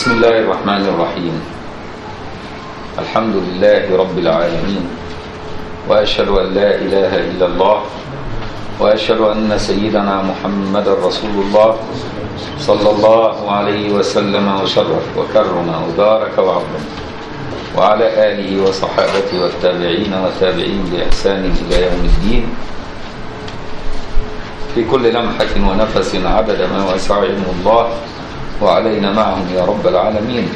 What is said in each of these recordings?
بسم الله الرحمن الرحيم الحمد لله رب العالمين وأشهد أن لا إله إلا الله وأشهد أن سيدنا محمد رسول الله صلى الله عليه وسلم وشرف وكرم وبارك وعظم وعلى آله وصحابته والتابعين والتابعين بإحسان إلى يوم الدين في كل لمحة ونفس عدد ما وسع علم الله وعلينا معهم يا رب العالمين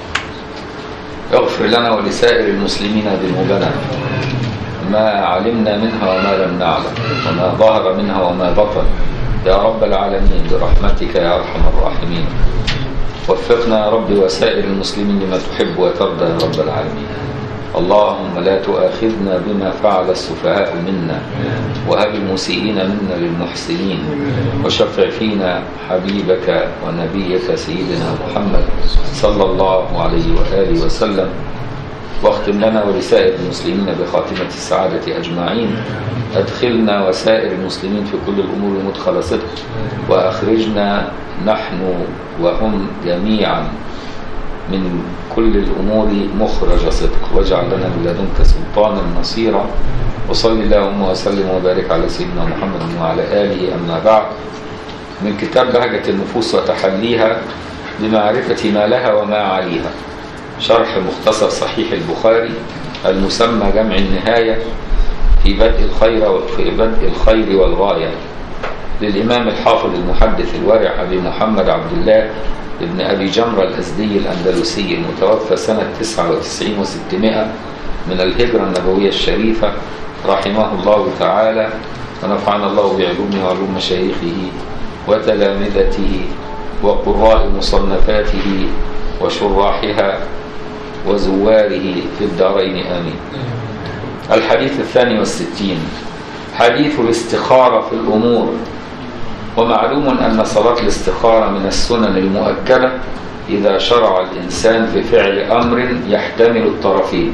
اغفر لنا ولسائر المسلمين ذنوبنا ما علمنا منها وما لم نعلم وما ظهر منها وما بطن يا رب العالمين برحمتك يا أرحم الراحمين وفقنا يا رب وسائر المسلمين لما تحب وترضى يا رب العالمين اللهم لا تؤاخذنا بما فعل السفهاء منا وهب المسيئين منا للمحسنين وشفع فينا حبيبك ونبيك سيدنا محمد صلى الله عليه وآله وسلم واختم لنا ولسائر المسلمين بخاتمة السعادة أجمعين أدخلنا وسائر المسلمين في كل الأمور مدخل صدق وأخرجنا نحن وهم جميعا من كل الأمور مخرج صدق واجعل لنا من لدنك سلطانا نصيرا وصل اللهم وسلم وبارك على سيدنا محمد وعلى آله أما بعد من كتاب بهجة النفوس وتحليها بمعرفة ما لها وما عليها شرح مختصر صحيح البخاري المسمى جمع النهاية في بدء الخير في بدء الخير والغاية للإمام الحافظ المحدث الورع أبي محمد عبد الله ابن أبي جمرة الأزدي الأندلسي المتوفى سنة 99 و600 من الهجرة النبوية الشريفة رحمه الله تعالى ونفعنا الله بعلومه وعلوم مشايخه وتلامذته وقراء مصنفاته وشراحها وزواره في الدارين آمين الحديث الثاني والستين حديث الاستخارة في الأمور ومعلوم أن صلاة الاستخارة من السنن المؤكدة إذا شرع الإنسان في فعل أمر يحتمل الطرفين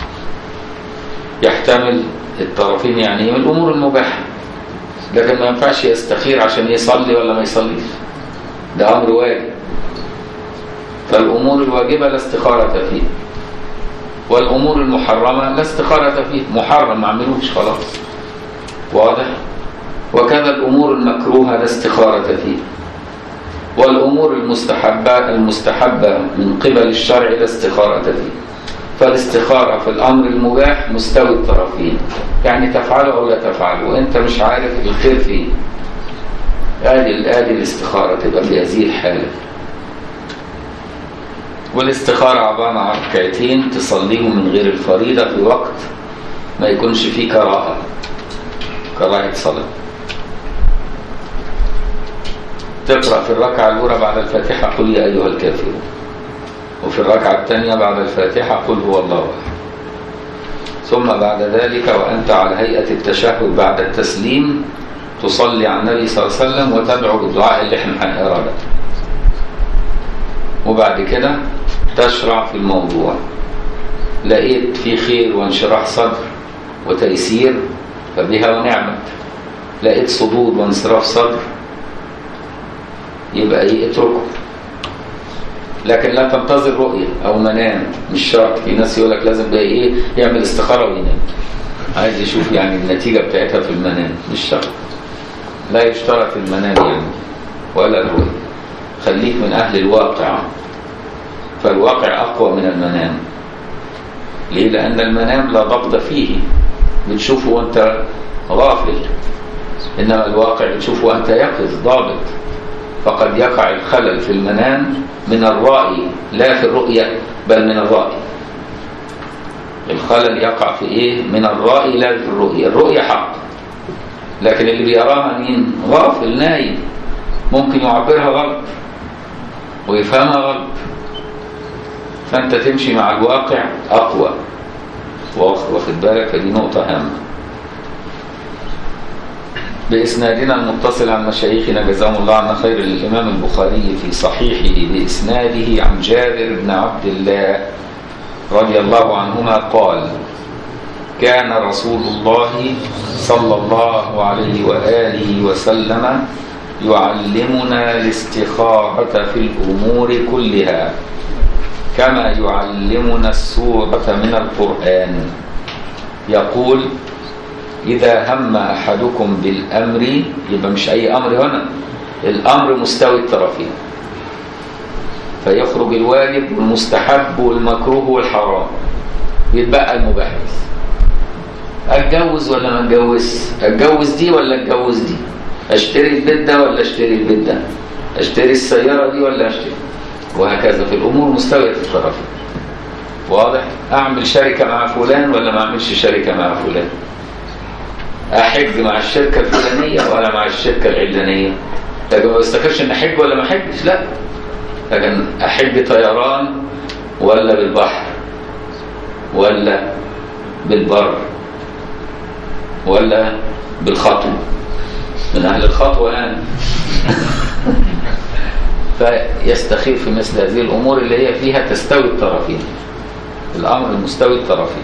يحتمل الطرفين يعني من الأمور المباحة لكن ما ينفعش يستخير عشان يصلي ولا ما يصليش ده أمر واجب فالأمور الواجبة لا استخارة فيه والأمور المحرمة لا استخارة فيه محرم ما عملوش خلاص واضح وكذا الأمور المكروهة لا استخارة فيه والأمور المستحبة المستحبة من قبل الشرع لا استخارة فيه فالاستخارة في الأمر المباح مستوي الطرفين يعني تفعله أو لا تفعله وأنت مش عارف الخير فيه آدي آدي الاستخارة تبقى في هذه الحالة والاستخارة عبارة عن ركعتين تصليهم من غير الفريضة في وقت ما يكونش فيه كراهة كراهة صلاة تقرأ في الركعة الأولى بعد الفاتحة قل يا أيها الكافرون وفي الركعة الثانية بعد الفاتحة قل هو الله أحد ثم بعد ذلك وأنت على هيئة التشهد بعد التسليم تصلي على النبي صلى الله عليه وسلم وتدعو بالدعاء اللي احنا هنقراه ده وبعد كده تشرع في الموضوع لقيت في خير وانشراح صدر وتيسير فبها ونعمت لقيت صدود وانصراف صدر يبقى ايه اتركه لكن لا تنتظر رؤية او منام مش شرط في ناس يقول لك لازم بقى ايه يعمل استخارة وينام عايز يشوف يعني النتيجة بتاعتها في المنام مش شرط لا يشترط المنام يعني ولا الرؤية خليك من اهل الواقع فالواقع اقوى من المنام ليه لان المنام لا ضبط فيه بتشوفه وانت غافل انما الواقع بتشوفه وانت يقظ ضابط فقد يقع الخلل في المنام من الرأي لا في الرؤية بل من الرأي الخلل يقع في ايه من الرأي لا في الرؤية الرؤية حق لكن اللي بيراها مين غافل نايم ممكن يعبرها غلط ويفهمها غلط فانت تمشي مع الواقع اقوى واخد بالك دي نقطة هامة بإسنادنا المتصل عن مشايخنا جزاهم الله عنا خير للإمام البخاري في صحيحه بإسناده عن جابر بن عبد الله رضي الله عنهما قال كان رسول الله صلى الله عليه وآله وسلم يعلمنا الاستخارة في الأمور كلها كما يعلمنا السورة من القرآن يقول إذا هم أحدكم بالأمر يبقى مش أي أمر هنا الأمر مستوي الطرفين فيخرج الواجب والمستحب والمكروه والحرام يتبقى المباح بس اتجوز ولا ما اتجوز اتجوز دي ولا اتجوز دي اشتري البيت ده ولا اشتري البيت ده اشتري السيارة دي ولا اشتري وهكذا في الامور مستوية الطرفين واضح اعمل شركة مع فلان ولا ما اعملش شركة مع فلان احج مع الشركة الفلانية ولا مع الشركة العلانية لكن ما بستفرش ان احج ولا ما احجش لا لكن احج طيران ولا بالبحر ولا بالبر ولا بالخطو من أهل الخطوة يعني فيستخير في مثل هذه الأمور اللي هي فيها تستوي الطرفين الأمر المستوي الطرفين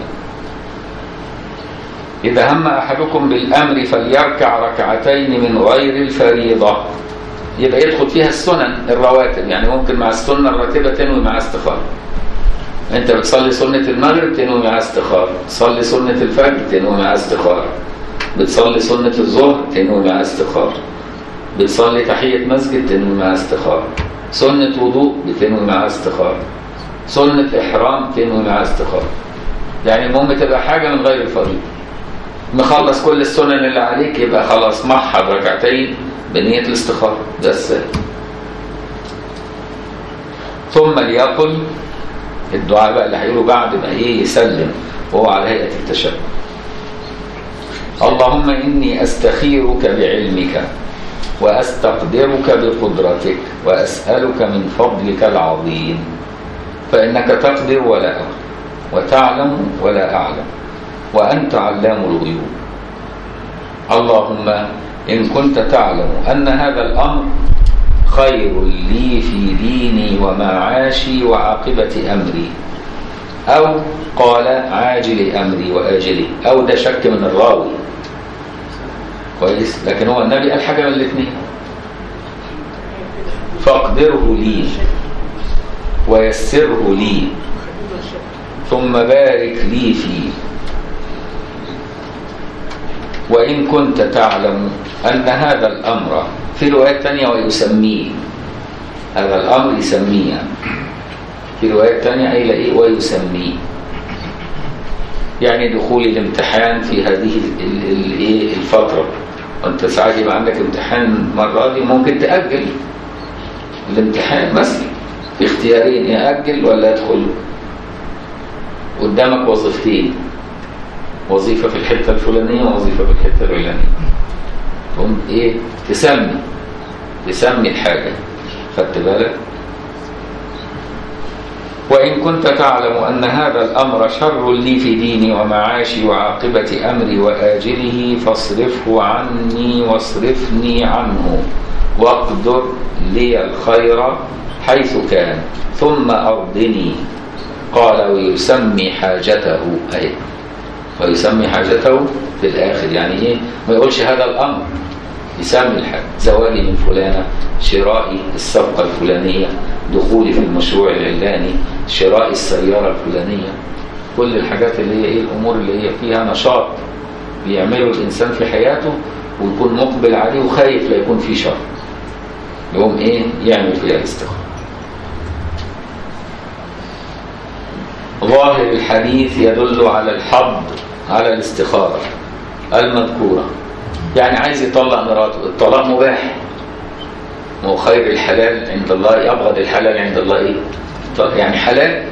إذا هم أحدكم بالأمر فليركع ركعتين من غير الفريضة يبقى يدخل فيها السنن الرواتب يعني ممكن مع السنة الراتبة تنوي مع استخارة انت بتصلي سنة المغرب تنوي مع استخارة تصلي سنة الفجر تنوي مع استخارة بتصلي سنة الظهر تنوي مع استخارة بتصلي تحية مسجد تنوي مع استخارة سنة وضوء بتنوي مع استخارة سنة إحرام تنوي مع استخارة يعني المهم تبقى حاجة من غير الفريضة مخلص كل السنن اللي عليك يبقى خلاص محض ركعتين بنية الاستخارة ده السهل ثم ليقل الدعاء بقى اللي هيقوله بعد ما ايه يسلم وهو على هيئة التشهد اللهم إني أستخيرك بعلمك وأستقدرك بقدرتك وأسألك من فضلك العظيم فإنك تقدر ولا أقدر وتعلم ولا أعلم وأنت علام الغيوب اللهم إن كنت تعلم أن هذا الأمر خير لي في ديني ومعاشي وعاقبة أمري أو قال عاجل أمري وآجله أو ده شك من الراوي كويس لكن هو النبي قال حاجة من الاثنين فاقدره لي ويسره لي ثم بارك لي فيه وإن كنت تعلم أن هذا الأمر في روايات تانية ويسميه هذا الأمر يسميه في روايات تانية أي إيه ويسميه يعني دخول الامتحان في هذه الايه الفترة وانت ساعات يبقى عندك امتحان مرة دي ممكن تأجل الامتحان مثلا في اختيارين يأجل ولا يدخل قدامك وظيفتين وظيفة في الحتة الفلانية ووظيفة في الحتة العلانية تقوم ايه تسمي تسمي الحاجة خدت بالك وإن كنت تعلم أن هذا الأمر شر لي في ديني ومعاشي وعاقبة أمري وآجله فاصرفه عني واصرفني عنه واقدر لي الخير حيث كان ثم أرضني قال ويسمي حاجته أي ويسمي حاجته في الآخر يعني إيه ما يقولش هذا الأمر يسمي الحاجة زواجي من فلانة شرائي الصفقة الفلانية دخولي في المشروع العلاني شراء السيارة الفلانية كل الحاجات اللي هي ايه الامور اللي هي فيها نشاط بيعمله الانسان في حياته ويكون مقبل عليه وخايف لا يكون فيه شر يقوم ايه يعمل فيها الاستخارة ظاهر الحديث يدل على الحض على الاستخارة المذكورة يعني عايز يطلق مراته الطلاق مباح هو خير الحلال عند الله يبغض الحلال عند الله ايه يعني حلال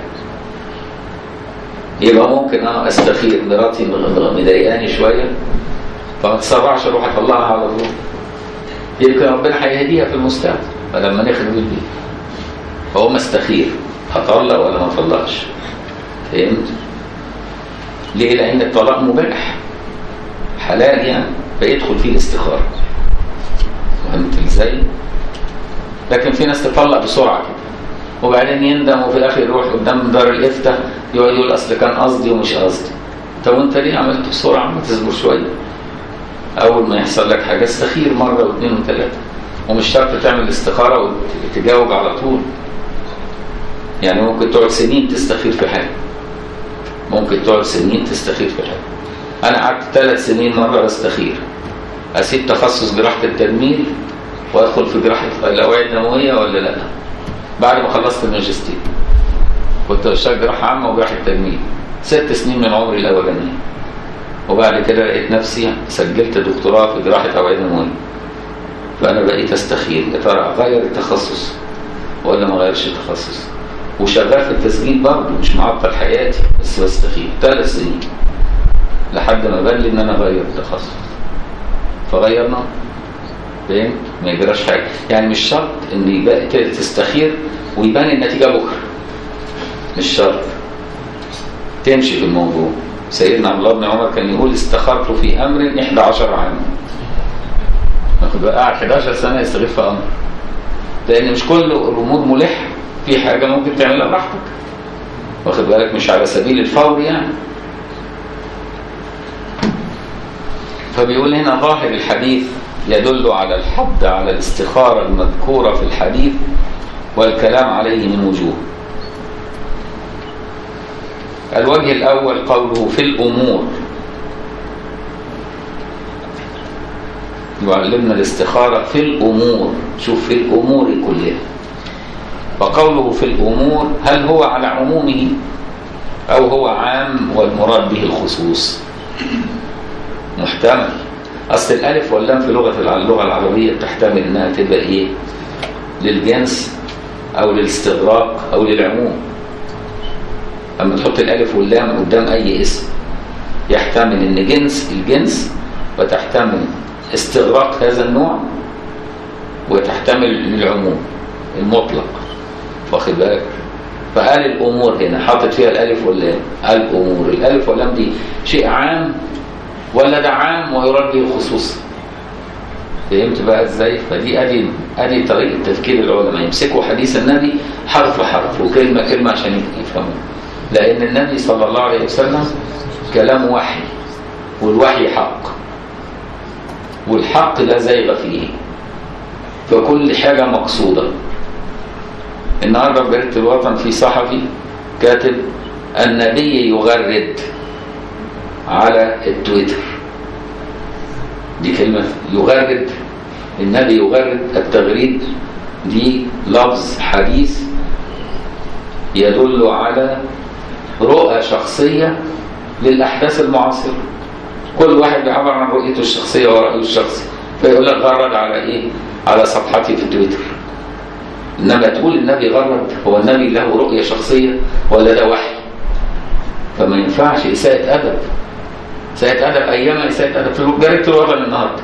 يبقى ممكن انا استخير مراتي مضايقاني شويه فما تسرعش اروح اطلعها على طول يمكن ربنا هيهديها في المستقبل فلما نخرب البيت فهو استخير هطلق ولا ما اطلقش فهمت ليه لان الطلاق مباح حلال يعني فيدخل فيه الاستخاره فهمت ازاي لكن في ناس تطلق بسرعه كده وبعدين يندم وفي الاخر يروح قدام دار الافتاء يقعد يقول اصل كان قصدي ومش قصدي طب وانت ليه عملت بسرعه ما تصبر شويه اول ما يحصل لك حاجه استخير مره واثنين وثلاثه ومش شرط تعمل استخاره وتجاوب على طول يعني ممكن تقعد سنين تستخير في حاجه ممكن تقعد سنين تستخير في حاجه انا قعدت ثلاث سنين مره بستخير اسيب تخصص جراحه التجميل وادخل في جراحه الاوعيه الدمويه ولا لا بعد ما خلصت الماجستير كنت بشتغل جراحه عامه وجراحه تجميل ست سنين من عمري الاولانيه وبعد كده لقيت نفسي سجلت دكتوراه في جراحه اوعيه دمويه فانا بقيت استخير يا ترى اغير التخصص ولا ما اغيرش التخصص وشغال في التسجيل برضه مش معطل حياتي بس بستخير ثلاث سنين لحد ما بان لي ان انا اغير التخصص فغيرنا فهمت ما يجراش حاجه يعني مش شرط ان يبقى تستخير ويبان النتيجه بكره مش شرط تمشي في الموضوع سيدنا عبد الله بن عمر كان يقول استخرت في امر 11 عاما ناخد بقى قاعد 11 سنه يستغيث في امر لان مش كل الامور ملحه في حاجه ممكن تعملها براحتك واخد بالك مش على سبيل الفور يعني فبيقول هنا ظاهر الحديث يدل على الحد على الاستخارة المذكورة في الحديث والكلام عليه من وجوه الوجه الأول قوله في الأمور يعلمنا الاستخارة في الأمور شوف في الأمور كلها وقوله في الأمور هل هو على عمومه أو هو عام والمراد به الخصوص محتمل أصل الألف واللام في لغة اللغة العربية بتحتمل إنها تبقى إيه للجنس أو للاستغراق أو للعموم أما تحط الألف واللام قدام أي اسم يحتمل إن جنس الجنس وتحتمل استغراق هذا النوع وتحتمل للعموم المطلق واخد بالك فقال الامور هنا حاطط فيها الالف واللام الامور الالف واللام دي شيء عام ولا ده عام ويراد به الخصوص فهمت بقى ازاي فدي ادي ادي طريقه تفكير العلماء يمسكوا حديث النبي حرف حرف وكلمه كلمه عشان يفهموا لان النبي صلى الله عليه وسلم كلام وحي والوحي حق والحق لا زيغ فيه فكل حاجه مقصوده النهارده في جريده الوطن في صحفي كاتب النبي يغرد على التويتر دي كلمة يغرد النبي يغرد التغريد دي لفظ حديث يدل على رؤى شخصية للأحداث المعاصرة كل واحد بيعبر عن رؤيته الشخصية ورأيه الشخصي فيقول لك غرد على إيه؟ على صفحتي في تويتر إنما تقول النبي غرد هو النبي له رؤية شخصية ولا ده وحي فما ينفعش إساءة أدب إساءة أدب أيام إساءة أدب في جريدة الوطن النهاردة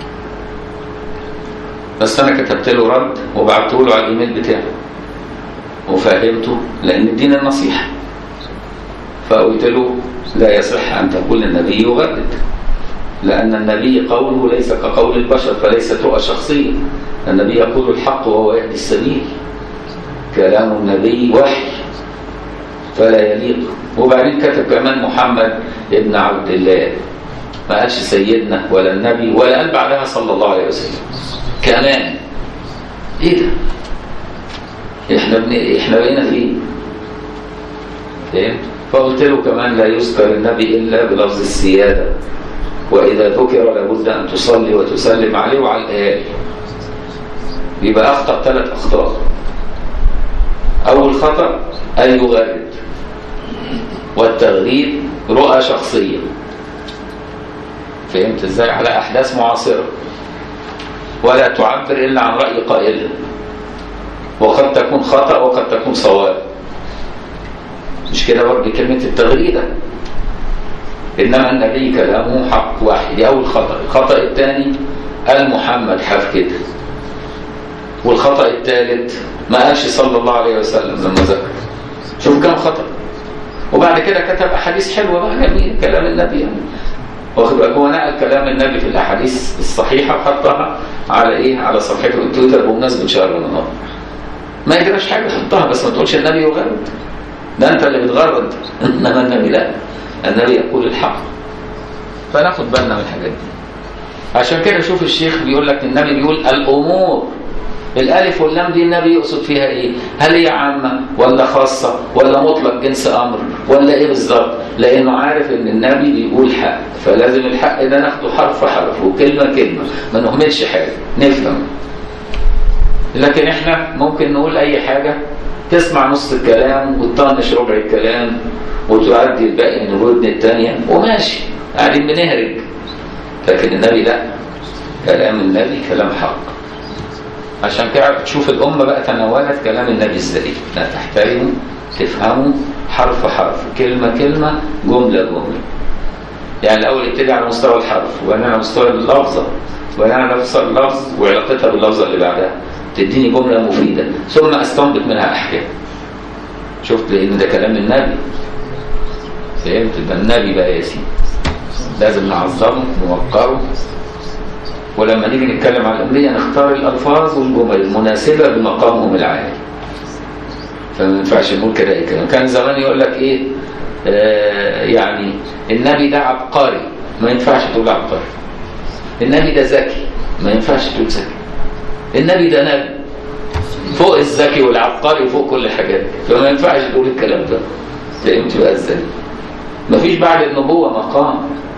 بس أنا كتبت له رد وبعته له على الإيميل بتاعه وفهمته لأن الدين النصيحة فقلت له لا يصح أن تقول النبي يغرد لأن النبي قوله ليس كقول البشر فليست رؤى شخصية النبي يقول الحق وهو يهدي السبيل كلام النبي وحي فلا يليق وبعدين كتب كمان محمد ابن عبد الله ما قالش سيدنا ولا النبي ولا قال بعدها صلى الله عليه وسلم كمان ايه ده احنا بن... احنا بقينا فين فهمت فقلت له كمان لا يذكر النبي الا بلفظ السياده واذا ذكر لابد ان تصلي وتسلم عليه وعلى الاهالي يبقى اخطا ثلاث اخطاء اول خطا ان يغرد والتغريد رؤى شخصيه فهمت ازاي على احداث معاصره ولا تعبر الا عن راي قائلها وقد تكون خطا وقد تكون صواب مش كده برضه كلمه التغريده انما النبي كلامه حق واحد دي اول خطا الخطا الثاني قال محمد حاف كده والخطا الثالث ما قالش صلى الله عليه وسلم لما ذكر شوف كم خطا وبعد كده كتب احاديث حلوه بقى جميل كلام النبي يعني واخد بالك هو نقل كلام النبي في الاحاديث الصحيحه وحطها على ايه على صفحته التويتر بمناسبه شهر رمضان ما يجراش حاجه حطها بس ما تقولش النبي يغرد ده انت اللي بتغرد انما النبي لا النبي يقول الحق فناخد بالنا من الحاجات دي عشان كده شوف الشيخ بيقول لك النبي بيقول الامور الالف واللام دي النبي يقصد فيها ايه هل هي عامه ولا خاصه ولا مطلق جنس امر ولا ايه بالظبط لانه عارف ان النبي بيقول حق فلازم الحق ده ناخده حرف حرف وكلمه كلمه ما نهملش حاجه نفهم لكن احنا ممكن نقول اي حاجه تسمع نص الكلام وتطنش ربع الكلام وتعدي الباقي من الودن الثانيه وماشي قاعدين بنهرج لكن النبي لا كلام النبي كلام حق عشان كده تشوف الأمة بقى تناولت كلام النبي ازاي لا تحترمه تفهمه حرف حرف كلمة كلمة جملة جملة يعني الأول ابتدي على مستوى الحرف وبعدين على مستوى اللفظة وبعدين على مستوى اللفظ وعلاقتها باللفظة اللي بعدها تديني جملة مفيدة ثم أستنبط منها أحكام شفت لأن ده كلام النبي فهمت ده النبي بقى يا سيدي لازم نعظمه نوقره ولما نيجي نتكلم عن الأنبياء نختار الألفاظ والجمل المناسبة بمقامهم العالي فما ينفعش نقول كده ايه كلام كان زمان يقول لك ايه آه يعني النبي ده عبقري ما ينفعش تقول عبقري النبي ده ذكي ما ينفعش تقول ذكي النبي ده نبي فوق الذكي والعبقري وفوق كل الحاجات فما ينفعش تقول الكلام ده فهمت بقى ازاي مفيش بعد النبوة مقام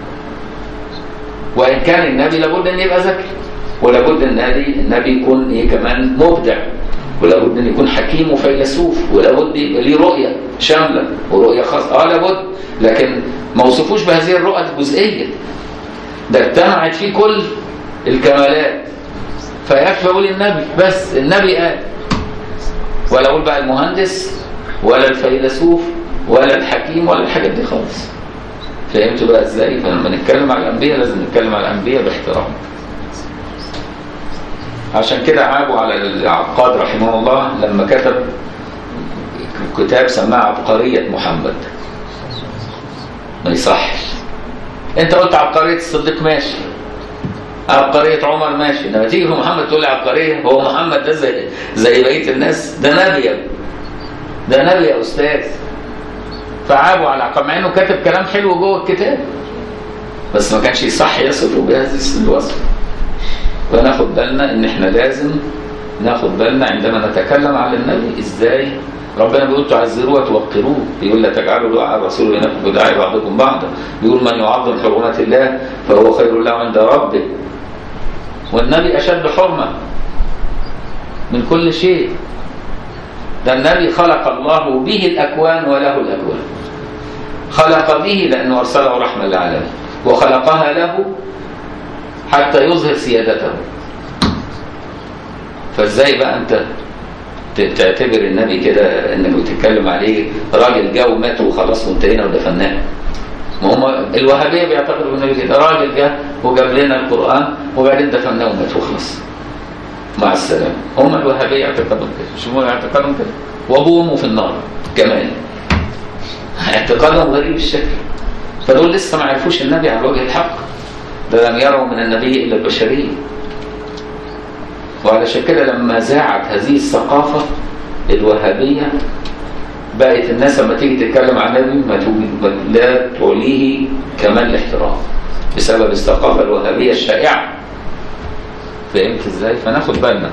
وإن كان النبي لابد أن يبقى ذكي ولابد أن النبي النبي يكون إيه كمان مبدع ولابد أن يكون حكيم وفيلسوف ولابد يبقى ليه رؤية شاملة ورؤية خاصة آه لابد لكن ما وصفوش بهذه الرؤى الجزئية ده اجتمعت فيه كل الكمالات فيكفي أقول النبي بس النبي قال ولا أقول بقى المهندس ولا الفيلسوف ولا الحكيم ولا الحاجات دي خالص فهمتوا بقى ازاي فلما نتكلم على الانبياء لازم نتكلم على الانبياء باحترام عشان كده عابوا على العقاد رحمه الله لما كتب كتاب سماه عبقرية محمد ما يصحش انت قلت عبقرية الصديق ماشي عبقرية عمر ماشي انما تيجي في محمد تقول لي عبقرية هو محمد ده زي زي بقية الناس ده نبي يا ده نبي يا استاذ فعابوا على العقاب مع انه كاتب كلام حلو جوه الكتاب بس ما كانش يصح يصفه بهذا الوصف فناخد بالنا ان احنا لازم ناخد بالنا عندما نتكلم على النبي ازاي ربنا بيقول تعزروه وتوقروه بيقول لا تجعلوا دعاء الرسول بينكم بدعاء بعضكم بعضا بيقول من يعظم حرمات الله فهو خير له عند ربه والنبي اشد حرمه من كل شيء ده النبي خلق الله به الأكوان وله الأكوان خلق به لأنه أرسله رحمة للعالمين وخلقها له حتى يظهر سيادته فازاي بقى انت تعتبر النبي كده انك بتتكلم عليه راجل جه ومات وخلاص وانتهينا ودفناه ما هم الوهابيه بيعتقدوا النبي كده راجل جه وجاب لنا القران وبعدين دفناه ومات وخلاص مع السلامه هم الوهابيه اعتقادهم كده مش هم اعتقادهم كده وابوهم في النار كمان اعتقادهم غريب الشكل فدول لسه ما عرفوش النبي على وجه الحق ده لم يروا من النبي الا البشريه وعلشان كده لما زاعت هذه الثقافه الوهابيه بقت الناس لما تيجي تتكلم عن النبي ما لا تعليه كمال الاحترام بسبب الثقافه الوهابيه الشائعه فهمت ازاي فناخد بالنا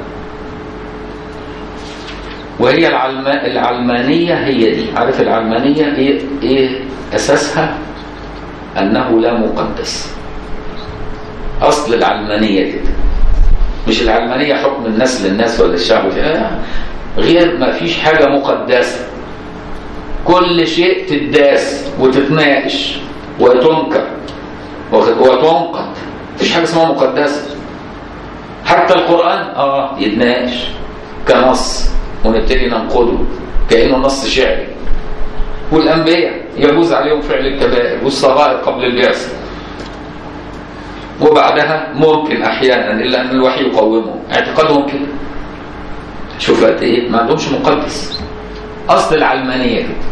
وهي العلم... العلمانية هي دي عارف العلمانية ايه, إيه أساسها أنه لا مقدس أصل العلمانية كده مش العلمانية حكم الناس للناس ولا الشعب غير ما فيش حاجة مقدسة كل شيء تداس وتتناقش وتنكر وتنقد مفيش حاجة اسمها مقدسة حتى القرآن اه يتناقش كنص ونبتدي ننقده كأنه نص شعري والأنبياء يجوز عليهم فعل الكبائر والصغائر قبل البعثة وبعدها ممكن أحيانا إلا أن الوحي يقومهم اعتقادهم كده شوف قد إيه ما عندهمش مقدس أصل العلمانية كده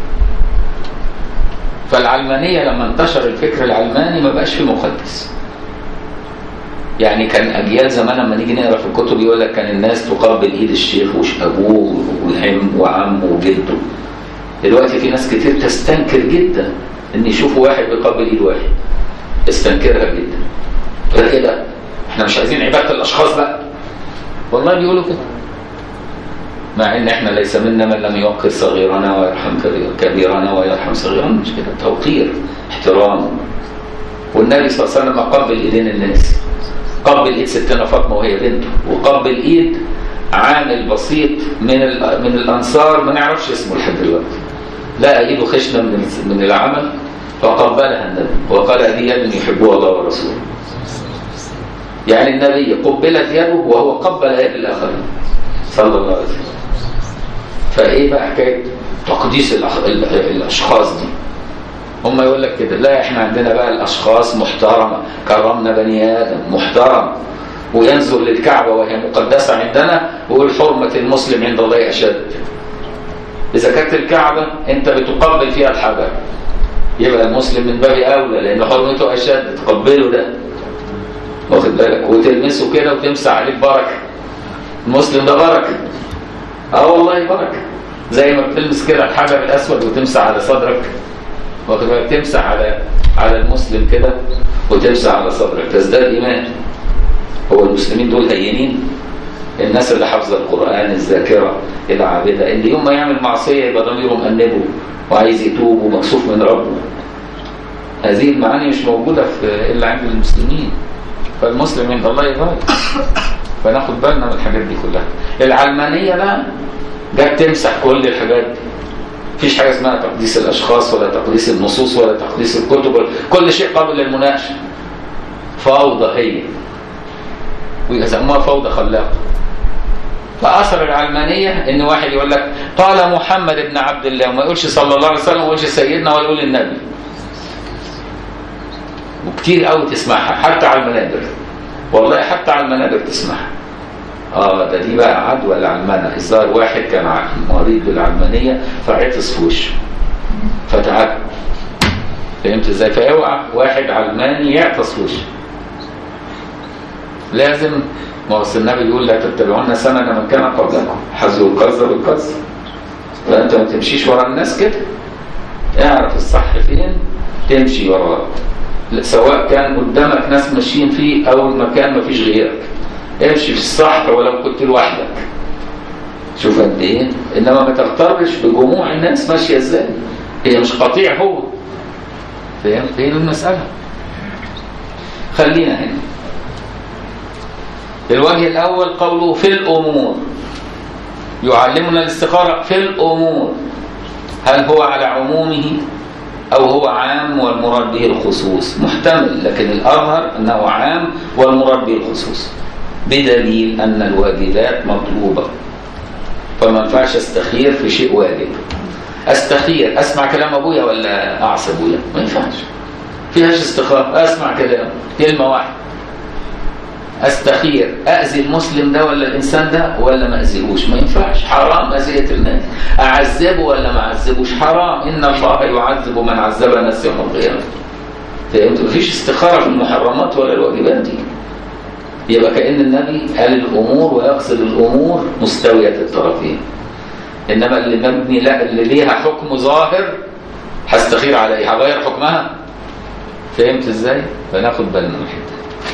فالعلمانية لما انتشر الفكر العلماني ما بقاش فيه مقدس يعني كان اجيال زمان لما نيجي نقرا في الكتب يقول لك كان الناس تقبل ايد الشيخ وابوه وعم وعمه وجده دلوقتي في ناس كتير تستنكر جدا ان يشوفوا واحد بيقبل ايد واحد يستنكرها جدا تقول ايه ده احنا مش عايزين عباده الاشخاص بقى والله بيقولوا كده مع ان احنا ليس منا من لم يوقر صغيرنا ويرحم كبير- كبيرنا ويرحم صغيرنا مش كده توقير احترام والنبي صلى الله عليه وسلم قبل ايدين الناس قبل ايد ستنا فاطمه وهي بنته وقبل ايد عامل بسيط من ال- من الانصار ما نعرفش اسمه لحد دلوقتي لقى ايده خشنه من ال- من العمل فقبلها النبي وقال هذه يد يحبها الله ورسوله يعني النبي قبلت يده وهو قبل يد الاخرين صلى الله عليه وسلم فايه بقى حكايه تقديس الأخ... ال- الاشخاص دي هم يقول لك كده لا احنا عندنا بقى الاشخاص محترمه كرمنا بني ادم محترم وينزل للكعبه وهي مقدسه عندنا ويقول حرمه المسلم عند الله اشد اذا كانت الكعبه انت بتقبل فيها الحجر يبقى المسلم من باب اولى لان حرمته اشد تقبله ده واخد بالك وتلمسه كده وتمسح عليه بركه المسلم ده بركه اه والله بركه زي ما بتلمس كده الحجر الاسود وتمسح على صدرك واخد بالك تمسح على على المسلم كده وتمسح على صدرك تزداد ايمان هو المسلمين دول هينين الناس اللي حافظه القران الذاكره العابده اللي يوم ما يعمل معصيه يبقى ضميره مأنبه وعايز يتوب ومكسوف من ربه هذه المعاني مش موجوده في الا عند المسلمين فالمسلم عند الله غالي فناخد بالنا من الحاجات دي كلها العلمانيه بقى جت تمسح كل الحاجات دي مفيش حاجه اسمها تقديس الاشخاص ولا تقديس النصوص ولا تقديس الكتب ولا كل شيء قابل للمناقشه فوضى هي ويسموها فوضى خلاقه فاثر العلمانيه ان واحد يقول لك قال محمد بن عبد الله وما يقولش صلى الله عليه وسلم وما يقولش سيدنا ولا يقول النبي وكتير قوي تسمعها حتى على المنابر والله حتى على المنابر تسمعها اه ده دي بقى عدوى العلمانه الظاهر واحد كان ع- مريض بالعلمانيه فعطس في وشه فتعب فهمت ازاي فاوعى واحد علماني يعطس في وشه لازم ما هو أصل النبي يقول لا تتبعون سنن من كان قبلكم حذو القذر بالقذر فانت ما تمشيش ورا الناس كده اعرف الصح فين تمشي وراه لا، سواء كان قدامك ناس ماشيين فيه او المكان ما فيش غيرك امشي في الصح ولو كنت لوحدك شوف قد ايه انما ما تغترش بجموع الناس ماشيه ازاي هي مش قطيع هو فهمت هي دي المساله خلينا هنا الوجه الاول قوله في الامور يعلمنا الاستخاره في الامور هل هو على عمومه أو هو عام والمراد به الخصوص محتمل لكن الأظهر أنه عام والمراد به الخصوص بدليل أن الواجبات مطلوبة فما ينفعش استخير في شيء واجب استخير اسمع كلام ابويا ولا اعصي ابويا ما ينفعش فيهاش استخاره اسمع كلام كلمه واحده استخير اذي المسلم ده ولا الانسان ده ولا ما اذيهوش ما ينفعش حرام اذيه الناس اعذبه ولا ما اعذبوش حرام ان الله يعذب من عذب الناس يوم القيامه فهمت مفيش استخاره في المحرمات ولا الواجبات دي يبقى كأن النبي قال الأمور ويقصد الأمور مستوية الطرفين إنما اللي مبني لا اللي ليها حكم ظاهر هستخير عليه هغير حكمها فهمت ازاي؟ فناخد بالنا من الحته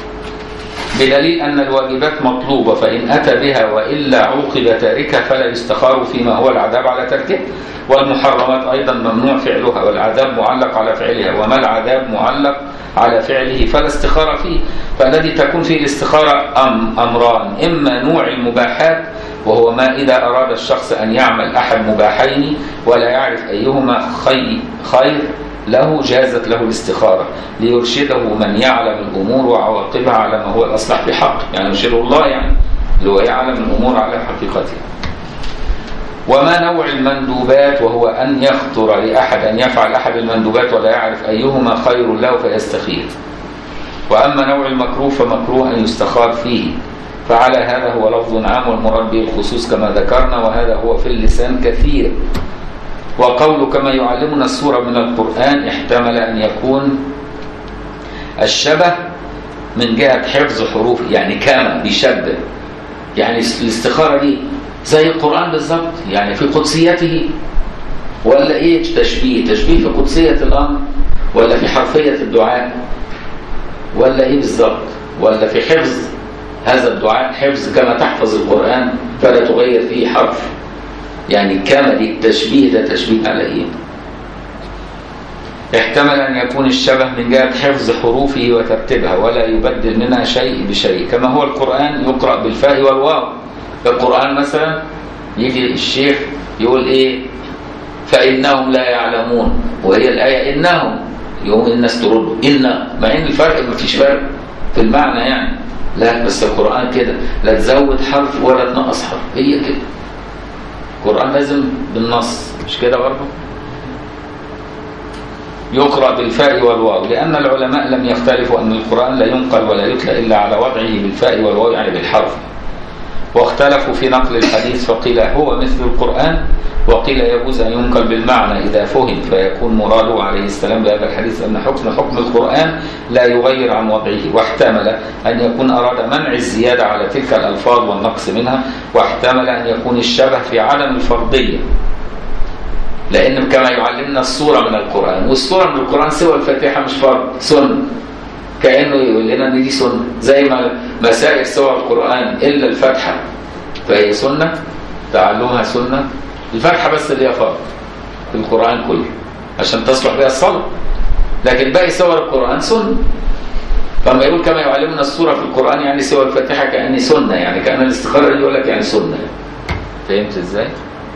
بدليل أن الواجبات مطلوبة فإن أتى بها وإلا عوقب تاركها فلا يستخار فيما هو العذاب على تركه والمحرمات أيضا ممنوع فعلها والعذاب معلق على فعلها وما العذاب معلق على فعله فلا استخارة فيه فالذي تكون فيه الاستخارة أم أمران إما نوع المباحات وهو ما إذا أراد الشخص أن يعمل أحد مباحين ولا يعرف أيهما خي خير له جازت له الاستخارة ليرشده من يعلم الأمور وعواقبها على ما هو الأصلح بحق يعني يرشده الله يعني اللي هو يعلم الأمور على حقيقتها وما نوع المندوبات وهو أن يخطر لأحد أن يفعل أحد المندوبات ولا يعرف أيهما خير له فيستخير وأما نوع المكروه فمكروه أن يستخار فيه فعلى هذا هو لفظ عام والمراد به الخصوص كما ذكرنا وهذا هو في اللسان كثير وقول كما يعلمنا السورة من القرآن احتمل أن يكون الشبه من جهة حفظ حروف يعني كما بيشبه يعني الاستخارة دي زي القرآن بالظبط يعني في قدسيته ولا ايه تشبيه تشبيه في قدسية الأمر ولا في حرفية الدعاء ولا ايه بالظبط ولا في حفظ هذا الدعاء حفظ كما تحفظ القرآن فلا تغير فيه حرف يعني كمل التشبيه ده تشبيه على ايه احتمل أن يكون الشبه من جهة حفظ حروفه وترتيبها ولا يبدل منها شيء بشيء كما هو القرآن يقرأ بالفاء والواو القرآن مثلا يجي الشيخ يقول ايه فإنهم لا يعلمون وهي الآية إنهم يوم الناس ترد إن مع إن الفرق ما فيش فرق في المعنى يعني لا بس القرآن كده لا تزود حرف ولا تنقص حرف هي كده القرآن لازم بالنص مش كده برضه يقرأ بالفاء والواو لأن العلماء لم يختلفوا أن القرآن لا ينقل ولا يتلى إلا على وضعه بالفاء والواو يعني بالحرف واختلفوا في نقل الحديث فقيل هو مثل القرآن وقيل يجوز أن ينقل بالمعنى إذا فهم فيكون مراده عليه السلام بهذا الحديث أن حكم حكم القرآن لا يغير عن وضعه واحتمل أن يكون أراد منع الزيادة على تلك الألفاظ والنقص منها واحتمل أن يكون الشبه في عدم الفرضية لأن كما يعلمنا الصورة من القرآن والصورة من القرآن سوى الفاتحة مش فرض سنة كأنه يقول لنا ان دي سنة زي ما مسائر سوى القرآن إلا الفاتحة فهي سنة تعلمها سنة الفاتحة بس اللي هي فرض في القرآن كله عشان تصلح بها الصلاة لكن باقي سور القرآن سنة فلما يقول كما يعلمنا الصورة في القرآن يعني سوى الفاتحة كأني سنة يعني كأن الاستخارة يقول لك يعني سنة فهمت ازاي؟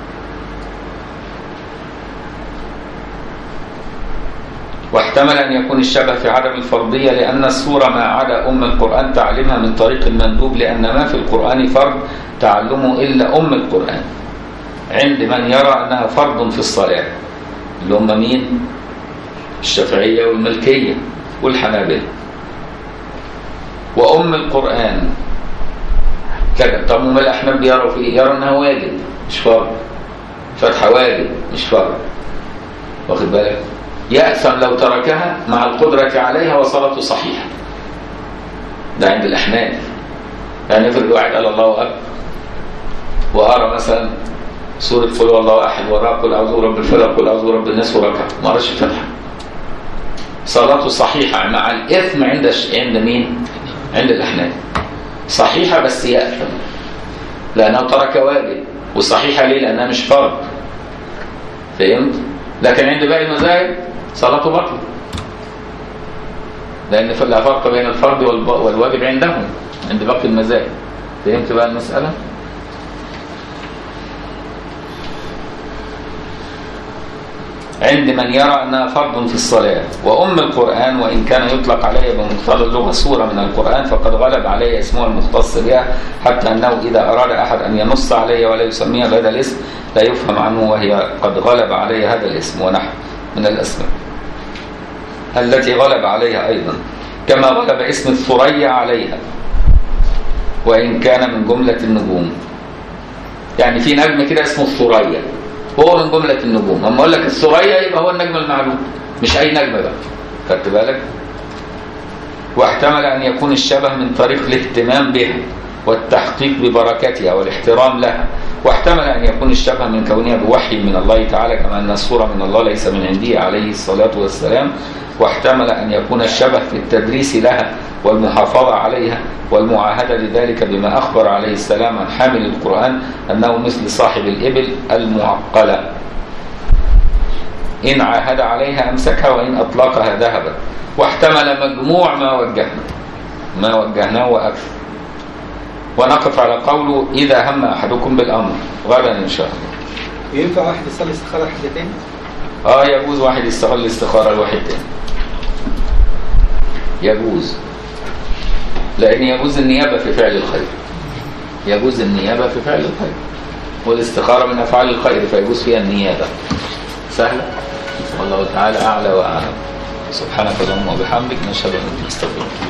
واحتمل أن يكون الشبه في عدم الفرضية لأن السورة ما عدا أم القرآن تعلمها من طريق المندوب لأن ما في القرآن فرض تعلمه إلا أم القرآن عند من يرى أنها فرض في الصلاة اللي هم مين؟ الشافعية والملكية والحنابلة وأم القرآن كده طب هم الأحناف بيروا في يروا أنها واجب مش فرض فتحة واجب مش فرض واخد بالك؟ يأثم لو تركها مع القدرة عليها وصلاته صحيحة ده عند الأحناف يعني افرض واحد قال الله أكبر وقرأ مثلا سورة قل هو الله أحد وراء قل أعوذ برب الفلق قل أعوذ برب الناس وركع ما قراش الفاتحة صلاته صحيحة مع الإثم عند عند مين؟ عند الأحناف صحيحة بس يأثم لأنه ترك واجب وصحيحة ليه؟ لأنها مش فرض فهمت؟ لكن عند باقي المذاهب صلاته باطلة لأن لا فرق بين الفرض والواجب عندهم عند باقي المذاهب فهمت بقى المسألة؟ عند من يرى أنها فرض في الصلاة وأم القرآن وإن كان يطلق عليها بمقتضى اللغة سورة من القرآن فقد غلب عليه اسمها المختص بها حتى أنه إذا أراد أحد أن ينص عليها ولا يسميها بهذا الاسم لا يفهم عنه وهي قد غلب عليه هذا الاسم ونحو من الأسماء التي غلب عليها أيضا كما غلب اسم الثريا عليها وإن كان من جملة النجوم يعني في نجم كده اسمه الثريا هو من جملة النجوم اما اقول لك الثريا يبقى هو النجم المعلوم مش اي نجم بقى خدت بالك واحتمل ان يكون الشبه من طريق الاهتمام بها والتحقيق ببركتها والاحترام لها واحتمل ان يكون الشبه من كونها بوحي من الله تعالى كما ان الصوره من الله ليس من عنده عليه الصلاه والسلام واحتمل ان يكون الشبه في التدريس لها والمحافظه عليها والمعاهده لذلك بما اخبر عليه السلام عن حامل القران انه مثل صاحب الابل المعقله ان عاهد عليها امسكها وان اطلقها ذهبت واحتمل مجموع ما وجهنا ما وجهناه واكثر ونقف على قوله إذا هم أحدكم بالأمر غدا إن شاء الله ينفع واحد يصلي استخارة حاجتين؟ آه يجوز واحد يستغل الاستخارة لواحد تاني يجوز لأن يجوز النيابة في فعل الخير يجوز النيابة في فعل الخير والاستخارة من أفعال الخير فيجوز فيها النيابة سهلة والله تعالى أعلى وأعلم سبحانك اللهم وبحمدك نشهد أن لا إله إلا أنت نستغفرك